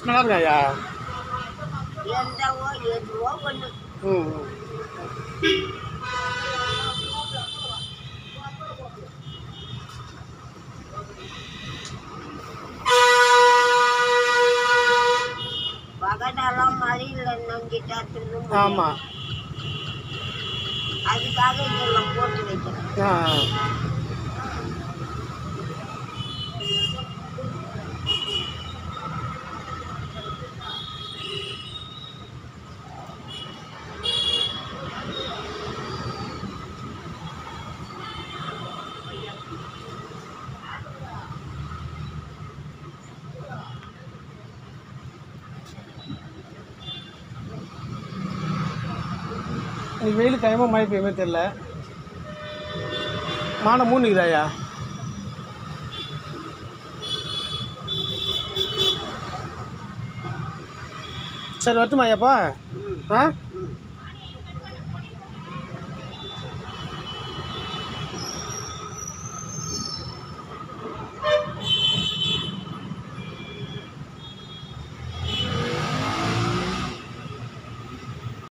நல்லா இருக்கா ஐயா எந்தவோ எதுவோ ஒன்று ம் ம். பகடெல்லாம் மழையில் நங்கிட்டா திரும்ப ஆமாம் அதுக்காக இதெல்லாம் போட்டு வைக்கிறேன் ஆ இன்னைக்கு வெயில் கையமாக மழை பெய்யுமே தெரில மானம் மூணு நிற்குதாயா சரி வரட்டுமா ஐயாப்பா ஆ